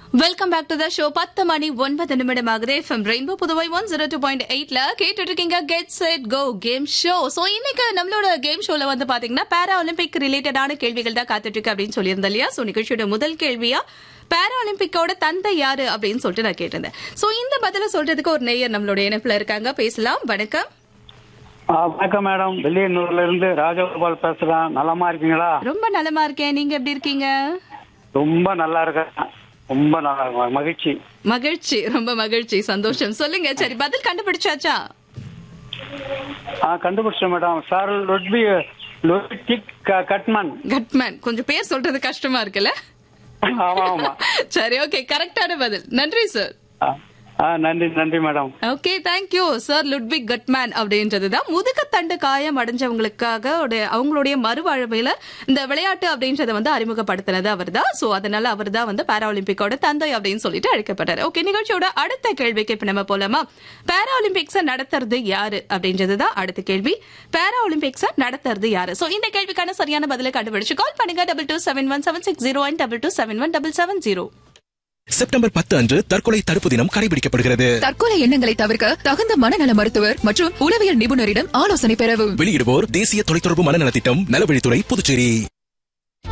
welcome back to the show பத்து மணி ஒன்பது நிமிடம் ஆகுது FM rainbow Puduvai one zero two point எயிட்ல கேட்டுட்டு இருக்கீங்க get set go game show so இன்னைக்கு நம்மளோட கேம் ஷோல வந்து பாத்தீங்கன்னா பாரா ஒலிம்பிக் ரிலேட்டடான கேள்விகள் தான் காத்துட்டு இருக்கு அப்படின்னு சொல்லியிருந்தேன் இல்லையா சோ நிகழ்ச்சியோட முதல் கேள்வியா பாரா ஒலிம்பிக்கோட தந்தை யாரு அப்படின்னு சொல்லிட்டு நான் கேட்டிருந்தேன் சோ இந்த பதில சொல்றதுக்கு ஒரு நேயர் நம்மளோட இணைப்புல இருக்காங்க பேசலாம் வணக்கம் ஆ, வணக்கம் மேடம் வெள்ளியனூர்ல இருந்து ராஜகோபால் பேசுறேன் நலமா இருக்கீங்களா ரொம்ப நலமா இருக்கேன் நீங்க எப்படி இருக்கீங்க ரொம்ப நல்லா இருக்கேன் ரொம்ப நல்லா இருக்கேன் மகிழ்ச்சி மகிழ்ச்சி ரொம்ப மகிழ்ச்சி சந்தோஷம் சொல்லுங்க சரி பதில் கண்டுபிடிச்சாச்சா ஆ கண்டுபிடிச்சேன் மேடம் சார் லுட்பி லுட்விக் க- கட்மன் கட்மேன் கொஞ்சம் பேர் சொல்றது கஷ்டமா இருக்குல்ல ஆமா ஆமா சரி ஓகே கரெக்டான பதில் நன்றி சார் ஆ, ஆ நன்றி நன்றி madam okay thank you sir Ludwig Guttmann அப்படின்றதுதான் முதுகுத்தண்டு காயம் அடைஞ்சவங்களுக்காக உடைய- அவங்களுடைய மறுவாழ்வையில இந்த விளையாட்டு அப்படின்றத வந்து அறிமுகப்படுத்தினது அவர்தான் சோ அதனால அவர்தான் வந்து பாரா ஒலிம்பிக்கோட தந்தை அப்படின்னு சொல்லிட்டு அழைக்கப்பட்டாரு ஓகே நிகழ்ச்சியோட அடுத்த கேள்விக்கு இப்ப நம்ம போலாமா பாரா ஒலிம்பிக்ஸ நடத்துறது யாரு அப்படின்றதுதான் அடுத்த கேள்வி பாரா ஒலிம்பிக்ஸ நடத்துறது யாரு சோ இந்த கேள்விக்கான சரியான பதிலை கண்டுபிடிச்சு கால் பண்ணுங்க double two seven one seven six zero one double two seven one double seven zero September பத்து அன்று தற்கொலை தடுப்பு தினம் கடைபிடிக்கப்படுகிறது தற்கொலை எண்ணங்களை தவிர்க்க தகுந்த மனநல மருத்துவர் மற்றும் உளவியல் நிபுணரிடம் ஆலோசனை பெறவும் வெளியிடுவோர் தேசிய தொலைத்தொடர்பு மனநல திட்டம் நலவழித்துறை புதுச்சேரி